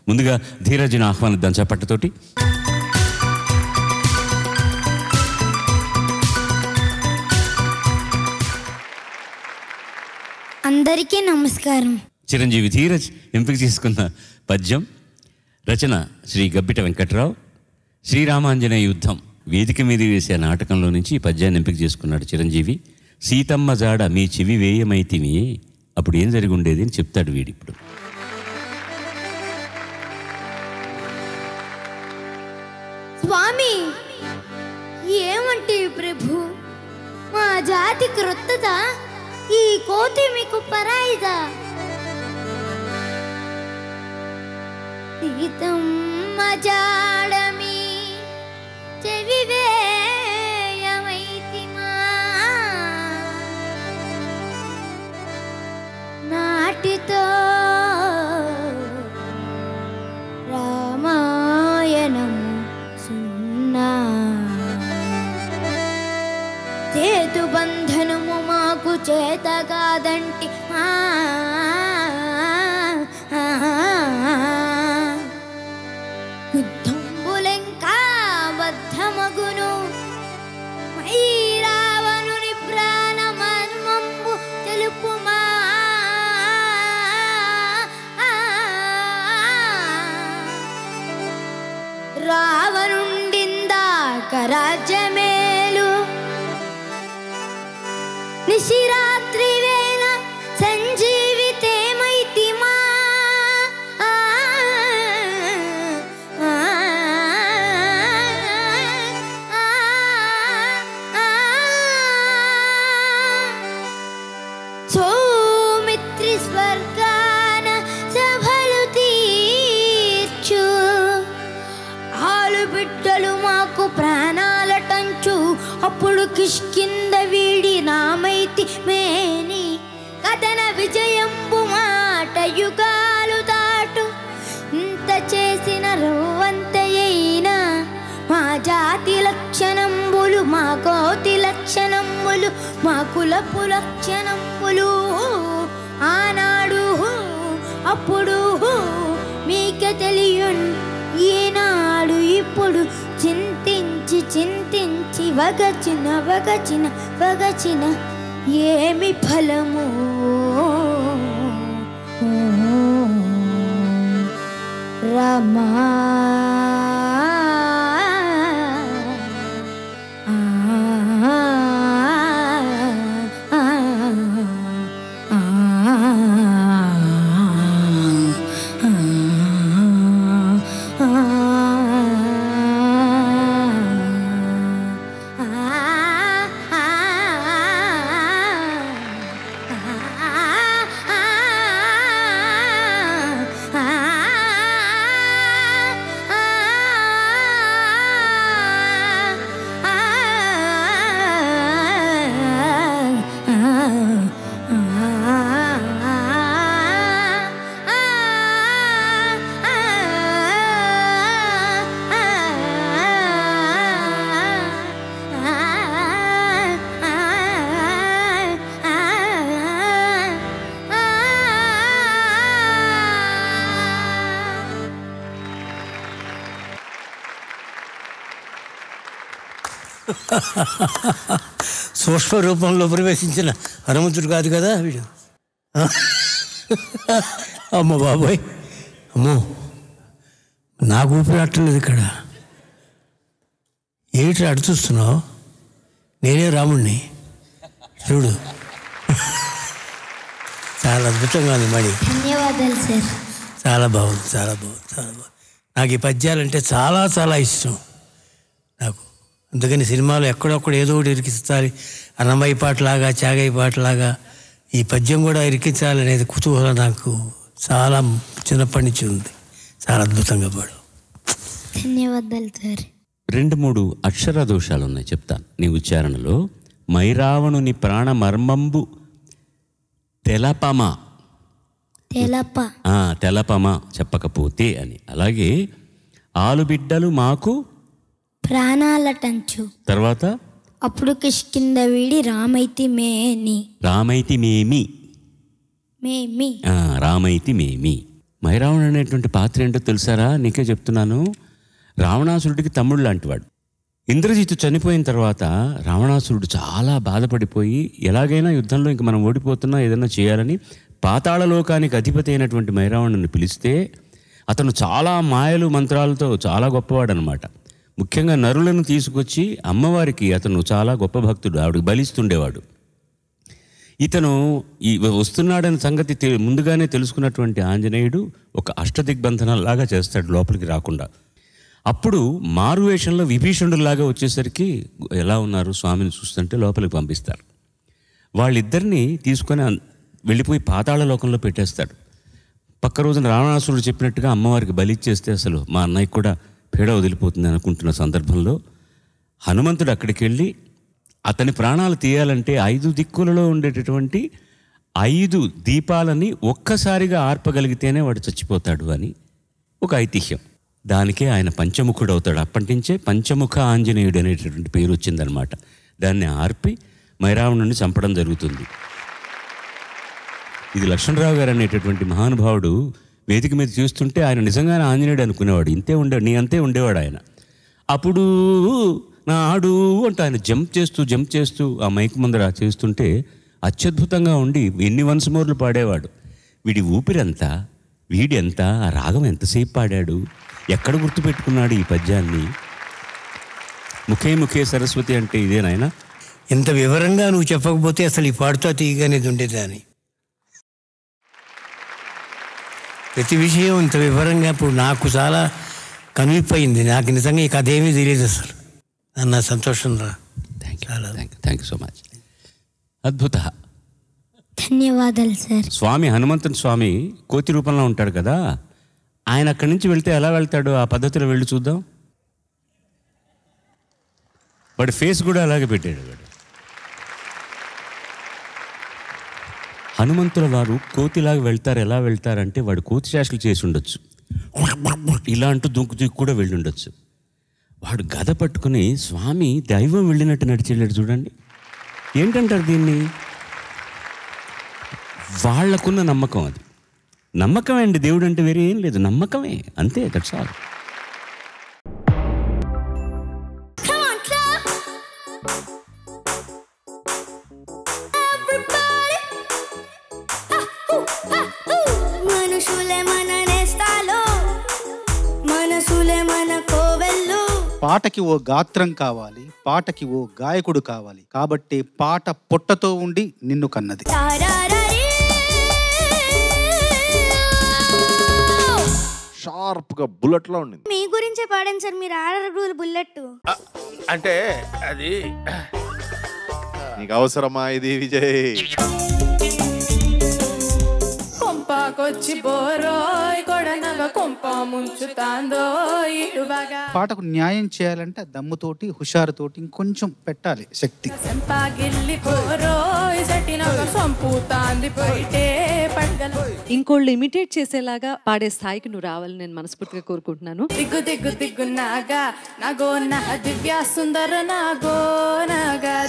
ముందుగా ధీరజ్ని ఆహ్వానిద్దాం చప్పట్టుతోటి అందరికీ నమస్కారం చిరంజీవి ధీరజ్ ఎంపిక చేసుకున్న పద్యం రచన శ్రీ గబ్బిట వెంకట్రావు శ్రీరామాంజనేయ యుద్ధం వేదిక మీద వేసే నాటకంలో నుంచి ఈ పద్యాన్ని ఎంపిక చేసుకున్నాడు చిరంజీవి సీతమ్మ జాడ మీ చెవి వేయమైతిని అప్పుడు ఏం జరిగి ఉండేది అని చెప్తాడు వీడిప్పుడు స్వామి ఏమంటే ప్రభు మా జాతి క్రొత్తద ఈ కోతి మీకు పరాయిదా సీతమ్మ జాడమి చెవి వేయమైతిమా నాటితో రామాయణము సున్నా చేతు బంధనము మాకు చేత కాదంటి ఆ, ఆ, యుద్ధంబులెంకా బద్ధమగును మై రావణుని ప్రాణమర్మంబు తెలుపుమా రావణుండిందాక రాజ్యమేలు నిశిరాత్రి వేళ సంజీవితేమైతిమా ఆ, ఆ, ఆ, ఆ, సౌమిత్రి స్వర్గాన సభలు తీర్చు ఆలు బిడ్డలు మాకు ప్రాణాలటంచు అప్పుడు కిష్కింద వీడి నామైతి మేని కథన విజయంబు మాట యుగాలు దాటు ఇంత చేసిన రవ్వంతయైనా మా జాతి లక్షణంబులు మా కోతి లక్షణంబులు మా కులపు లక్షణంబులు ఆనాడు అప్పుడు మీకే తెలియన్ ఈనాడు ఇప్పుడు చింతించి చింతించి వగచిన వగచిన వగచిన ఏమి ఫలము రమా ఆ, ఆ, ఆ, సూక్ష్మ రూపంలో ప్రవేశించిన హనుమంతుడు కాదు కదా వీడు ఆ? అమ్మ బాబోయ్ అమ్మో నాకు ఊపిరాటలేదు ఇక్కడ ఏమిటి అటు చూస్తున్నావు నేనే రాముణ్ణి చూడు చాలా అద్భుతంగా ఉంది మణి ధన్యవాదాలు సార్ చాలా బాగుంది చాలా బాగుంది చాలా బాగుంది నాకు ఈ పద్యాలంటే చాలా చాలా ఇష్టం నాకు అందుకని సినిమాలో ఎక్కడొక్కడ ఏదో ఒకటి ఇరికించాలి అన్నమయ్య పాటలాగా చాగయ్య పాటలాగా ఈ పద్యం కూడా ఇరికించాలనేది కుతూహలం నాకు చాలా చిన్నప్పటి నుంచి ఉంది చాలా అద్భుతంగా పాడు ధన్యవాదాలు సార్ రెండు మూడు అక్షర దోషాలు ఉన్నాయి చెప్తాను నీ ఉచ్చారణలో మైరావణుని ప్రాణమర్మంబు తెలపమా తెలప ఆ, తెలపమా చెప్పకపోతే అని అలాగే ఆలుబిడ్డలు మాకు ప్రాణాలటంచు తర్వాత అప్పుడు కిష్కింద వీడి రామైతి మేని రామైతి మేమి మేమి ఆ, రామైతి మేమి మైరావణుడు అనేటువంటి పాత్ర ఏంటో తెలుసారా నీకే చెప్తున్నాను రావణాసురుడికి తమ్ముడు లాంటివాడు ఇంద్రజిత్తు చనిపోయిన తర్వాత రావణాసురుడు చాలా బాధపడిపోయి ఎలాగైనా యుద్ధంలో ఇంక మనం ఓడిపోతున్నా ఏదైనా చేయాలని పాతాళలోకానికి అధిపతి అయినటువంటి మైరావణుని పిలిస్తే అతను చాలా మాయలు మంత్రాలతో చాలా గొప్పవాడు అనమాట ముఖ్యంగా నరులను తీసుకొచ్చి అమ్మవారికి అతను చాలా గొప్ప భక్తుడు ఆవిడకి బలిస్తుండేవాడు ఇతను ఈ వస్తున్నాడనే సంగతి తె- ముందుగానే తెలుసుకున్నటువంటి ఆంజనేయుడు ఒక అష్టదిగ్బంధనాలాగా చేస్తాడు లోపలికి రాకుండా అప్పుడు మారువేషంలో విభీషణుడిలాగా వచ్చేసరికి ఎలా ఉన్నారు స్వామిని చూస్తుంటే లోపలికి పంపిస్తారు వాళ్ళిద్దరిని తీసుకొని అన్- వెళ్ళిపోయి పాతాళ లోకంలో పెట్టేస్తాడు పక్క రోజున రావణాసురుడు చెప్పినట్టుగా అమ్మవారికి బలి ఇచ్చేస్తే అసలు మా అన్నయ్యకి కూడా పీడ వదిలిపోతుంది అనుకుంటున్న సందర్భంలో హనుమంతుడు అక్కడికి వెళ్ళి అతని ప్రాణాలు తీయాలంటే ఐదు దిక్కులలో ఉండేటటువంటి ఐదు దీపాలని ఒక్కసారిగా ఆర్పగలిగితేనే వాడు చచ్చిపోతాడు అని ఒక ఐతిహ్యం దానికే ఆయన పంచముఖుడు అవుతాడు అప్పటి నుంచే పంచముఖ ఆంజనేయుడు అనేటటువంటి పేరు వచ్చిందనమాట దాన్ని ఆర్పి మైరావణుని చంపడం జరుగుతుంది ఇది లక్ష్మణరావు గారు అనేటటువంటి మహానుభావుడు వేదిక మీద చూస్తుంటే ఆయన నిజంగానే ఆంజనేయుడు అనుకునేవాడు ఇంతే ఉండే నీ అంతే ఉండేవాడు ఆయన అప్పుడు నాడు అంటూ ఆయన జంప్ చేస్తూ జంప్ చేస్తూ ఆ మైక్ ముందర చేస్తుంటే అత్యద్భుతంగా ఉండి ఎన్ని వన్స్ మోర్లు పాడేవాడు వీడి ఊపిరంతా వీడెంత ఆ రాగం ఎంతసేపు పాడాడు ఎక్కడ గుర్తుపెట్టుకున్నాడు ఈ పద్యాన్ని ముఖే ముఖే సరస్వతి అంటే ఇదేనాయన ఇంత వివరంగా నువ్వు చెప్పకపోతే అసలు ఈ పాడుతా తీయగానేది ఉండేదాన్ని ప్రతి విషయం ఇంత వివరంగా ఇప్పుడు నాకు చాలా కనిపిపోయింది నాకు నిజంగా ఈ కథ ఏమీ తెలియదు అసలు అన్న సంతోషం రా thank you thank you thank you so much అద్భుత ధన్యవాదాలు సార్ స్వామి హనుమంతుని స్వామి కోతి రూపంలో ఉంటాడు కదా ఆయన అక్కడి నుంచి వెళ్తే ఎలా వెళ్తాడు ఆ పద్ధతిలో వెళ్ళి చూద్దాం వాడి ఫేస్ కూడా అలాగే పెట్టాడు వాడు హనుమంతుల వారు కోతిలాగా వెళ్తారు ఎలా వెళ్తారంటే వాడు కోతి చేష్టలు చేసి ఉండొచ్చు ఇలా అంటూ దుంకు దుక్కు కూడా వెళ్ళి ఉండొచ్చు వాడు గద పట్టుకుని స్వామి దైవం వెళ్ళినట్టు నడిచేళ్ళాడు చూడండి ఏంటంటారు దీన్ని వాళ్ళకున్న నమ్మకం అది నమ్మకమే అండి దేవుడు అంటే వేరే ఏం లేదు నమ్మకమే అంతే that's all Come on, club. Everybody. Ha, hoo, ha, hoo. మనుషులే మన నేస్తాలో మనసులే మన కోవెల్లో పాటకి ఓ గాత్రం కావాలి పాటకి ఓ గాయకుడు కావాలి కాబట్టి పాట పొట్టతో ఉండి నిన్ను కన్నది తారారరీ. షార్ప్ గా బుల్లెట్ లా ఉండింది మీ గురించే పాడాను సార్ మీరు ఆడరు బుల్లెట్ అంటే అది నీకు అవసరమా ఇది విజయ్ కొంపాకొచ్చి బోరోయ్ కొడనగ కొంప ముంచుతాందో ఇటు బాగా పాటకు న్యాయం చేయాలంటే ఆ దమ్ముతోటి హుషారుతోటి ఇంకొంచెం పెట్టాలి శక్తి చెంపాగిల్లి పోరోయ్ సటినగ సంపుతాంది పోయిటే పడగలు ఇంకోళ్ళు ఇమిటేట్ చేసేలాగా పాడే స్థాయికి నువ్వు రావాలని నేను మనస్ఫూర్తిగా కోరుకుంటున్నాను దిగ్గు దిగ్గు దిగ్గు నాగా నాగో నా దివ్య సుందర నాగో నాగా